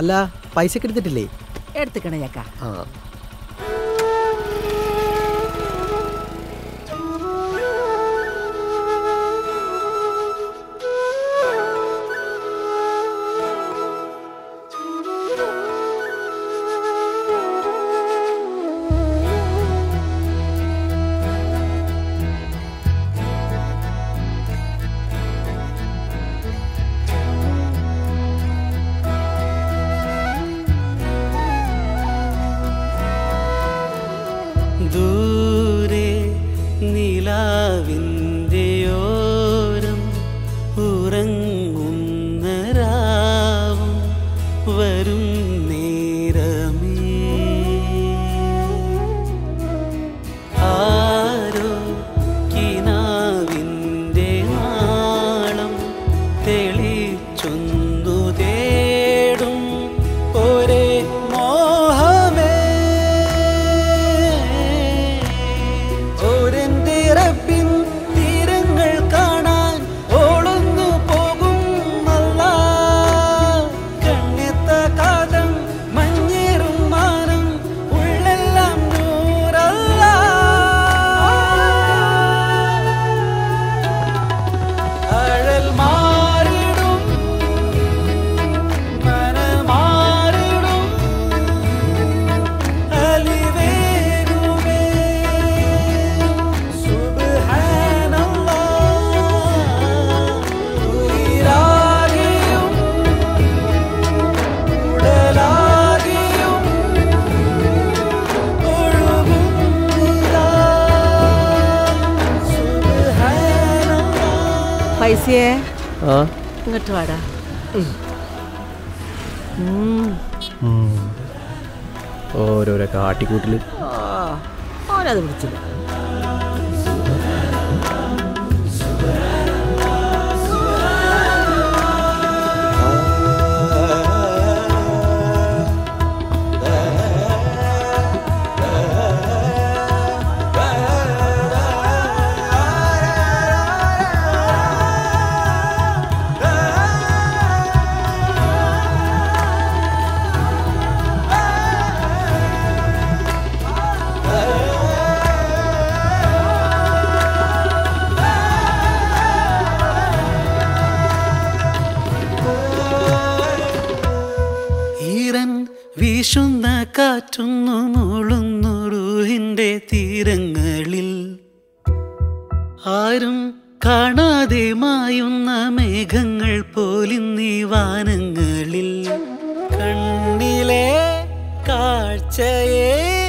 അല്ല പൈസക്ക് എടുത്തിട്ടില്ലേ എടുത്തുക്കണ ചക്ക ആ ദൂരെ നിലാവിൻ്റെയോരം ഉറങ്ങുന്ന രാവും വരും നേരമേ ആരോ കിനാവിൻ്റെ നാളം തെളിച്ചൊന്നു തേടും ഒരേ മോഹമേ ഒരെന്തിറപ്പിൻ തീരങ്ങൾ കാണാൻ ഓളുന്നു പോകും അല്ല കണ്ണെത്ത കാതം മഞ്ഞേറും മാനം ഉള്ളെല്ലാം നൂറല്ല അഴൽ മാറിടും മനമാറിടും അലിവേകുമേ സുബ്ഹാനല്ലാഹ് ഉയിരാകെയും ഉടലാകെയും ഒഴുകും നിലാ സുബ്ഹാനല്ലാഹ് പൈസയെ ആ ഇങ്ങോട്ട് വാടാ ഓരോരോ കാട്ടിക്കൂട്ടിൽ ഓ ഓനത് പിടിച്ചില്ല ഈറൻ വീശുന്ന കാറ്റുന്നു മൂളുന്നു റൂഹിന്റെ തീരങ്ങളിൽ ആരും കാണാതെ മായുന്ന മേഘങ്ങൾ പോലിന്നീ വാനങ്ങളിൽ കണ്ണിലെ കാഴ്ചയേ